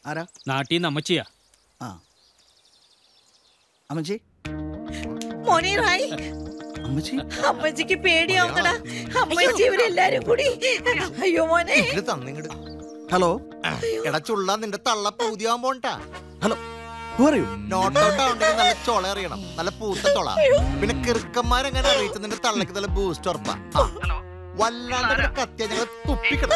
ആരാ നാട്ടിൽ നിന്ന് അമ്മച്ചിയാ ആ അമ്മച്ചി മോനീറായി അമ്മച്ചി അമ്മച്ചിക്ക് പേടിയാവുന്നടാ അമ്മച്ചി ഇവരെല്ലാരും കൂടി അയ്യോ മോനെ ഇങ്ങട് തന്നിങ്ങട് ഹലോ എടാ ചുള്ള നിന്റെ തള്ള പൂതിയാൻ പോണ്ടാ hello who are you not out ആവണ്ടെങ്കിൽ നല്ല ചൊള അറിയണം നല്ല പൂത്ത ചൊള പിന്നെ കിറുക്കന്മാരെങ്ങനെ അറിയിച്ച നിന്റെ തള്ളക്ക് നല്ല ബൂസ്റ്റ് ഉറപ്പാ ആ. വല്ലാണ്ട് ഇവിടെ കത്തിയ ഞങ്ങൾ തുപ്പിക്കണം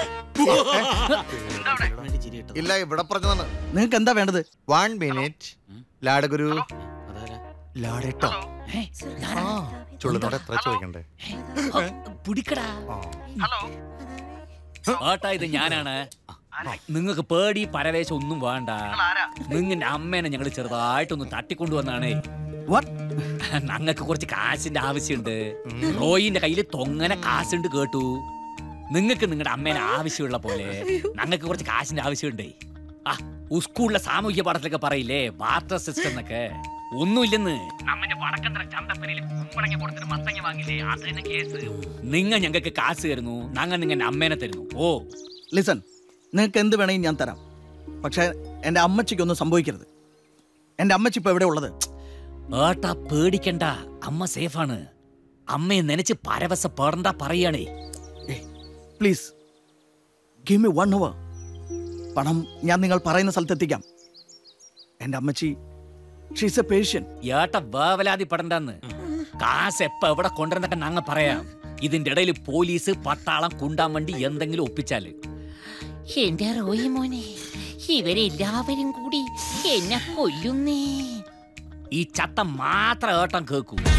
ഇല്ല ഇവിടെ പറഞ്ഞതാണ് നിങ്ങൾക്ക് എന്താ വേണ്ടത് വൺ മിനിറ്റ് ലാഡഗുരു ലാഡേട്ടോ ആ ചുള്ളിനോട് എത്ര ചോദിക്കണ്ടേ പിടിക്കടാ ആ. ഏട്ടാ ഇത് ഞാനാണ് നിങ്ങൾക്ക് പേടി പരവേശം ഒന്നും വേണ്ട നിങ്ങളുടെ അമ്മേനെ ഞങ്ങൾ ചെറുതായിട്ടൊന്ന് തട്ടിക്കൊണ്ടുവന്നാണേ വാട്ട് ഞങ്ങൾക്ക് കുറച്ച് കാശിന്റെ ആവശ്യമുണ്ട് റോയിന്റെ കയ്യിൽ തൊങ്ങനെ കാശുണ്ട് കേട്ടു നിങ്ങൾക്ക് നിങ്ങളുടെ അമ്മേനെ ആവശ്യമുള്ള പോലെ ഞങ്ങൾക്ക് കുറച്ച് കാശിന്റെ ആവശ്യമുണ്ടേ ആ സ്കൂളിലെ സാമൂഹ്യ പാഠത്തിലൊക്കെ പറയില്ലേ ബാർട്ടർ സിസ്റ്റം എന്നൊക്കെ ഒന്നുമില്ലെന്ന് നിങ്ങൾ ഞങ്ങൾക്ക് കാശ് തരുന്നു ഞങ്ങൾ നിങ്ങളുടെ അമ്മേനെ തരുന്നു ഓ ലിസൺ നിങ്ങൾക്ക് എന്ത് വേണമെങ്കിൽ ഞാൻ തരാം പക്ഷേ എൻ്റെ അമ്മച്ചിക്കൊന്നും സംഭവിക്കരുത് എൻ്റെ അമ്മച്ചി ഇപ്പോൾ എവിടെ ഉള്ളത് ഏട്ടാ പേടിക്കണ്ട അമ്മ സേഫാണ് അമ്മയെ നനച്ച് പരവശപ്പെടണ്ട പറയാണേ please give me one hour പണം ഞാൻ നിങ്ങൾ പറയുന്ന സ്ഥലത്തെത്തിക്കാം എൻ്റെ അമ്മച്ചി ഷീസ് എ പേഷ്യൻ ഏട്ട വേവലാതി പെടണ്ടെന്ന് കാശ് എപ്പ എവിടെ കൊണ്ടുവരുന്നൊക്കെ ഞങ്ങൾ പറയാം ഇതിന്റെ ഇടയിൽ പോലീസ് പട്ടാളം കുണ്ടാൻ വേണ്ടി എന്തെങ്കിലും ഒപ്പിച്ചാല് എന്റെ റോയി മോനെ ഇവരെല്ലാവരും കൂടി എന്നെ കൊല്ലുന്നേ ഈ ചട്ടം മാത്രം ഏട്ടം കേൾക്കൂ